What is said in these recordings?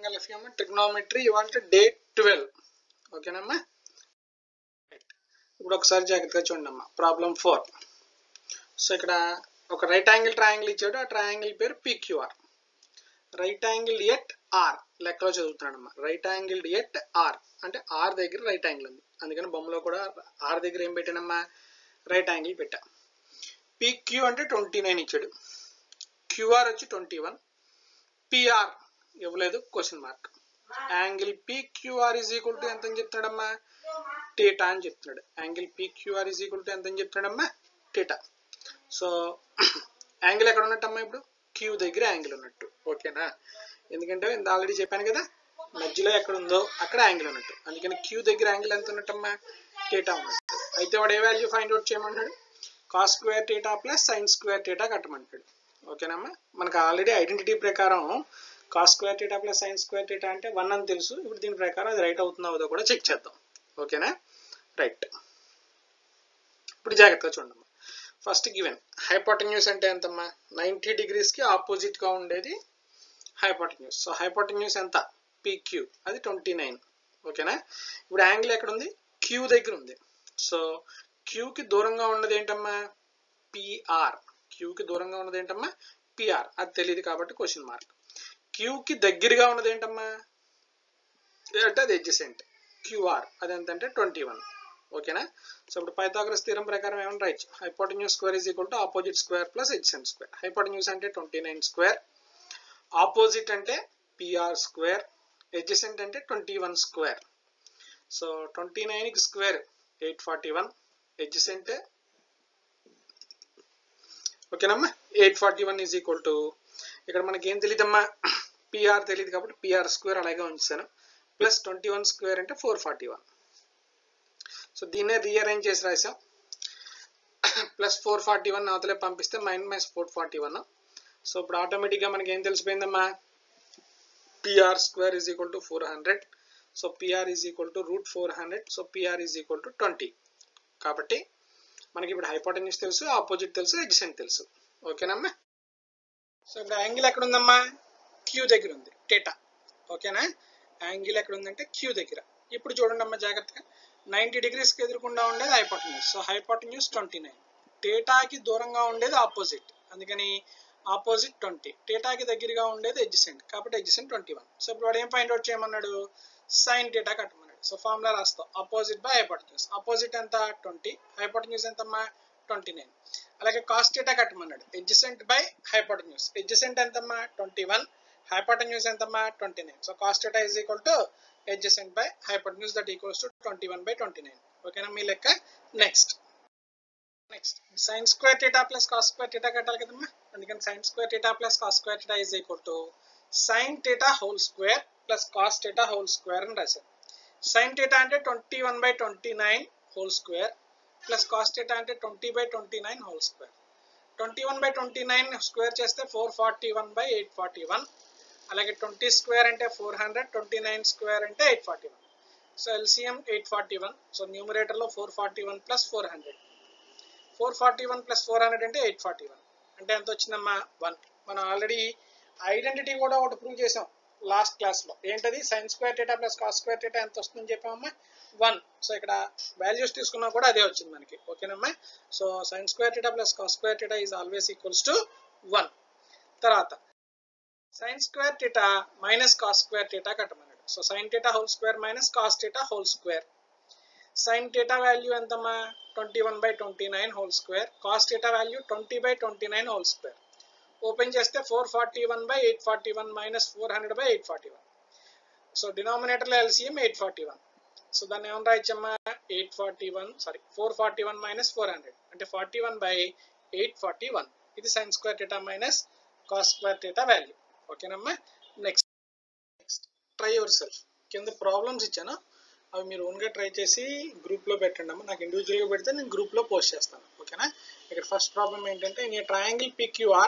angle F M trigonometry ఇవాళ day twelve ఓకేనమ్మా ఇప్పుడు ఒకసారి జాగ్రత్తగా చూడండి అమ్మా ప్రాబ్లం ఫోర్ సో ఇక్కడ ఒక రైట్ యాంగిల్ ట్రయాంగిల్ ఇచ్చాడు ఆ ట్రయాంగిల్ పేరు P Q R right angle at R లెక్కలో చదువుతున్నాడమ్మా రైట్ యాంగిల్ ఎట్ ఆర్ అంటే ఆర్ దగ్గర రైట్ యాంగిల్ ఉంది అందుకని బొమ్మలో కూడా ఆర్ దగ్గర ఏం పెట్టానమ్మా రైట్ యాంగిల్ పెట్టా పీక్యూ అంటే ట్వంటీ నైన్ ఇచ్చాడు క్యూఆర్ వచ్చి ట్వంటీ వన్ పిఆర్ ఇవ్వలేదు question mark angle P Q R is equal to ఎంత అని చెప్తున్నాడమ్మా టీటా అని చెప్తున్నాడు angle P Q R is equal to ఎంత అని చెప్తున్నాడమ్మా టీటా సో యాంగిల్ ఎక్కడ ఉన్నట్టమ్మా ఇప్పుడు క్యూ దగ్గర యాంగిల్ ఉన్నట్టు ఓకేనా ఎందుకంటే ఇంత ఆల్రెడీ చెప్పాను కదా మధ్యలో ఎక్కడ ఉందో అక్కడ యాంగిల్ ఉన్నట్టు అందుకని క్యూ దగ్గర యాంగిల్ ఎంత ఉన్నట్టమ్మా టీటా ఉన్నట్టు అయితే వాడు ఏ వాల్యూ ఫైండ్ అవుట్ చేయమంటాడు cos square theta plus sine square theta కట్టమంటాడు ఓకేనమ్మా మనకు ఆల్రెడీ ఐడెంటిటీ ప్రకారం cos square theta plus sine square theta అంటే వన్ అని తెలుసు ఇప్పుడు దీని ప్రకారం అది రైట్ అవుతుందో అవుదో కూడా చెక్ చేద్దాం ఓకేనా రైట్ ఇప్పుడు జాగ్రత్తగా చూడండి ఫస్ట్ గివెన్ హైపోటన్యూస్ అంటే ఎంతమ్మా నైంటీ డిగ్రీస్కి ఆపోజిట్గా ఉండేది హైపోటన్యూస్ సో హైపోటన్యూస్ ఎంత పీక్యూ అది ట్వంటీ నైన్ ఓకేనా ఇప్పుడు యాంగిల్ ఎక్కడ ఉంది క్యూ దగ్గర ఉంది సో క్యూకి దూరంగా ఉన్నది ఏంటమ్మా పిఆర్ క్యూకి దూరంగా ఉన్నది ఏంటమ్మా పిఆర్ అది తెలియదు కాబట్టి క్వశ్చన్ మార్క్ క్యూకి దగ్గరగా ఉన్నది ఏంటమ్మా అంటే అది ఎడ్జసెంట్ క్యూఆర్ అది ఎంతంటే ట్వంటీ వన్ ఓకేనా సో ఇప్పుడు పైథాగరస్ థీరం ప్రకారం ఏమన్నా right hypotenuse square is equal to opposite square plus adjacent square hypotenuse అంటే ట్వంటీ నైన్ స్క్వేర్ ఆపోజిట్ అంటే పిఆర్ స్క్వేర్ ఎడ్జసెంట్ అంటే twenty one square so twenty నైన్కి square eight forty one adjacent ఓకేనమ్మా eight forty one is equal to ఇక్కడ మనకి ఏం తెలియదమ్మా PR తెలియదు కాబట్టి పిఆర్ స్క్వేర్ అలాగే ఉంచాను ప్లస్ ట్వంటీ వన్ స్క్వేర్ అంటే ఫోర్ ఫార్టీ వన్ సో దీన్నే రీఅరేంజ్ చేసి రాసాం ప్లస్ ఫోర్ ఫార్టీ వన్ అవతలే పంపిస్తే mind minus four forty one so ఇప్పుడు ఆటోమేటిక్గా మనకి ఏం తెలిసిపోయిందమ్మా P R square is equal to four hundred so P R is equal to root four hundred so P R is equal to twenty కాబట్టి మనకి ఇప్పుడు హైపోటెన్యూస్ తెలుసు ఆపోజిట్ తెలుసు ఎడ్జసెంట్ తెలుసు ఓకేనమ్మా సో ఇప్పుడు యాంగిల్ ఎక్కడ ఉందమ్మా క్యూ దగ్గర ఉంది టేటా ఓకేనా యాంగిల్ ఎక్కడ ఉందంటే క్యూ దగ్గర ఇప్పుడు చూడండి అమ్మా జాగ్రత్తగా నైంటీ డిగ్రీస్కి ఎదురుకుండా ఉండేది hypotenuse so hypotenuse twenty nine టేటాకి దూరంగా ఉండేది ఆపోజిట్ అందుకని ఆపోజిట్ ట్వంటీ టేటాకి దగ్గరగా ఉండేది ఎడ్జసెంట్ కాబట్టి ఎడ్జసెంట్ ట్వంటీ వన్ సో ఇప్పుడు వాడు ఏం ఫైండ్ అవుట్ చేయమన్నాడు సైన్ టేటా కట్టమన్నాడు సో ఫార్ములా రాస్తాం అపోజిట్ బై హైపోటన్యూస్ అపోజిట్ ఎంత ట్వంటీ హైపోటన్యూస్ ఎంతమ్మా ట్వంటీ నైన్ అలాగే కాస్ టేటా కట్టమన్నాడు ఎడ్జసెంట్ బై హైపోటన్యూస్ ఎడ్జసెంట్ ఎంతమ్మా ట్వంటీ వన్ hypotenuse ఎంతమ్మా twenty nine so cos theta is equal to adjacent by hypotenuse that equals to twenty one by twenty nine ఓకేనా మీ లెక్క next next sine square theta plus cos square theta కట్టాలి కదమ్మా అందుకని sign square theta plus cos square theta is equal to sine theta whole square plus cos theta whole square అని రాశాను sine theta అంటే twenty one by twenty nine whole square plus cos theta అంటే twenty by twenty nine whole square twenty one by twenty nine square చేస్తే four forty one by eight forty one అలాగే twenty square అంటే four hundred twenty nine square అంటే eight forty one so LCM eight forty one so న్యూమరేటర్లో four forty one plus four hundred four forty one plus four hundred అంటే eight forty one అంటే ఎంత వచ్చిందమ్మా one మనం already identity కూడా ఒకటి prove చేసాం లాస్ట్ క్లాస్లో ఏంటది sine square theta plus cos square theta ఎంత వస్తుందని చెప్పామమ్మా వన్ సో ఇక్కడ వాల్యూస్ తీసుకున్నా కూడా అదే వచ్చింది మనకి ఓకేనమ్మా so sine square theta plus cos square theta is always equals to one తర్వాత sine square theta minus cos square theta కట్టమన్నాడు so sine theta whole square minus cos theta whole square sine theta value ఎంతమ్మా twenty one by twenty nine whole square cos theta value twenty by twenty nine whole square open చేస్తే four forty one by eight forty one minus four hundred by eight forty one so డినామినేటర్లో L C M eight forty one so దాన్ని ఏమన్నా రాయచ్చమ్మా eight forty one sorry four forty one minus four hundred అంటే forty one by eight forty one ఇది sine square theta minus cos square theta value ఓకేనమ్మా next next try yourself కింద problems ఇచ్చాను అవి మీరు ఓన్గా ట్రై చేసి గ్రూప్లో పెట్టండి అమ్మా నాకు ఇండివిజువల్గా పెడితే నేను గ్రూప్లో పోస్ట్ చేస్తాను ఓకేనా ఇక్కడ ఫస్ట్ ప్రాబ్లం ఏంటంటే నీ triangle P Q R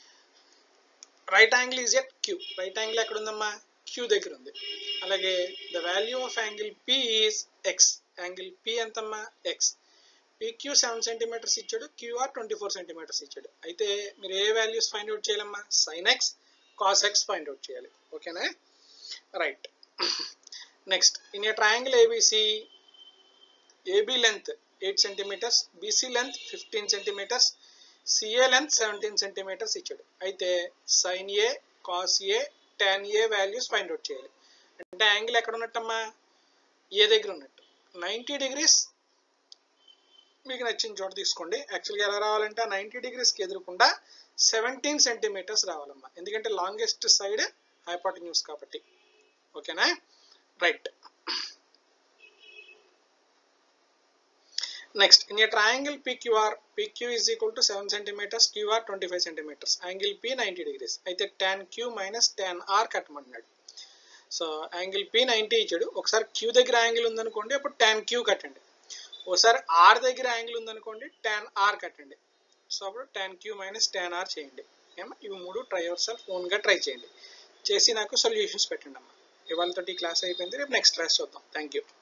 right angle is at Q right angle ఎక్కడ ఉందమ్మా క్యూ దగ్గర ఉంది అలాగే the value of angle P is X angle P ఎంతమ్మా ఎక్స్ పిక్యూ సెవెన్ సెంటీమీటర్స్ ఇచ్చాడు క్యూఆర్ ట్వంటీ ఫోర్ సెంటీమీటర్స్ ఇచ్చాడు అయితే మీరు ఏ వాల్యూస్ ఫైండ్ అవుట్ చేయాలమ్మా sine X cos X find out చేయాలి ఓకేనా right next in a triangle A B C A B length eight centimetres B C length fifteen centimetres C A length seventeen centimetres ఇచ్చాడు అయితే sin A cos A tan A values find out చేయాలి అంటే angle ఎక్కడ ఉన్నట్టమ్మా ఏ దగ్గర ఉన్నట్టు ninety degrees మీకు నచ్చిన చోట తీసుకోండి యాక్చువల్గా ఎలా రావాలంటే నైంటీ డిగ్రీస్కి ఎదురకుండా సెవెంటీన్ సెంటీమీటర్స్ రావాలమ్మా ఎందుకంటే లాంగెస్ట్ సైడ్ హైపాటన్యూస్ కాబట్టి ఓకేనా right next in a triangle PQR PQ is equal to seven centimetres QR twenty five centimetres angle P ninety degrees అయితే tan Q minus tan R కట్టమంటున్నాడు so angle P ninety ఇచ్చాడు ఒకసారి queue దగ్గర angle ఉందనుకోండి అప్పుడు tan queue కట్టండి ఒకసారి are దగ్గర యాంగిల్ ఉందనుకోండి టెన్ ఆర్ కట్టండి సో అప్పుడు tan Q minus tan R చేయండి ఏమో ఇవి మూడు ట్రై అవర్ సెల్ఫ్ ఓన్గా ట్రై చేయండి చేసి నాకు సొల్యూషన్స్ పెట్టండి అమ్మా ఇవాళతోటి క్లాస్ అయిపోయింది రేపు నెక్స్ట్ క్లాస్ చూద్దాం థ్యాంక్ యూ